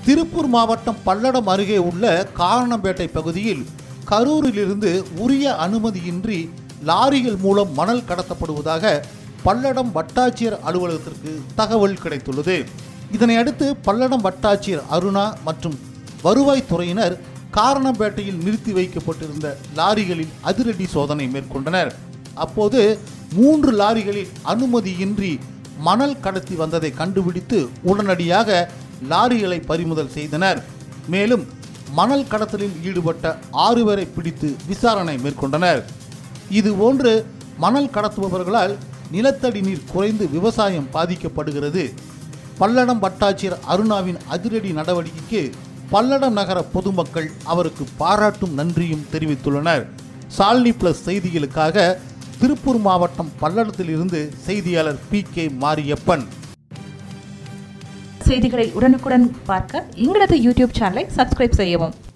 திருப்பூர் மாவட்டம் பல்லடம் அருகே உள்ள காரணம்பேட்டை பகுதியில் கரூரிலிருந்து உரிய அனுமதியின்றி லாரிகள் மூலம் மணல் கடத்தப்படுவதாக பல்லடம் வட்டாட்சியர் அலுவலகத்திற்கு தகவல் கிடைத்துள்ளது இதனை அடுத்து பல்லடம் வட்டாட்சியர் அருணா மற்றும் வருவாய்த்துறையினர் காரணம்பேட்டையில் நிறுத்தி வைக்கப்பட்டிருந்த லாரிகளில் அதிரடி சோதனை மேற்கொண்டனர் அப்போது மூன்று லாரிகளில் அனுமதியின்றி மணல் கடத்தி வந்ததை கண்டுபிடித்து உடனடியாக லாரிகளை பறிமுதல் செய்தனர் மேலும் மணல் கடத்தலில் ஈடுபட்ட ஆறு பேரை பிடித்து விசாரணை மேற்கொண்டனர் இதுபோன்று மணல் கடத்துபவர்களால் நிலத்தடி நீர் குறைந்து விவசாயம் பாதிக்கப்படுகிறது பல்லடம் வட்டாட்சியர் அருணாவின் அதிரடி நடவடிக்கைக்கு பல்லடம் நகர பொதுமக்கள் அவருக்கு பாராட்டும் நன்றியும் தெரிவித்துள்ளனர் சால்னி பிளஸ் செய்திகளுக்காக திருப்பூர் மாவட்டம் பல்லடத்திலிருந்து செய்தியாளர் பி கே மாரியப்பன் செய்திகளை உடனுக்குடன் பார்க்க எங்களது யூடியூப் சேனலை சப்ஸ்கிரைப் செய்யவும்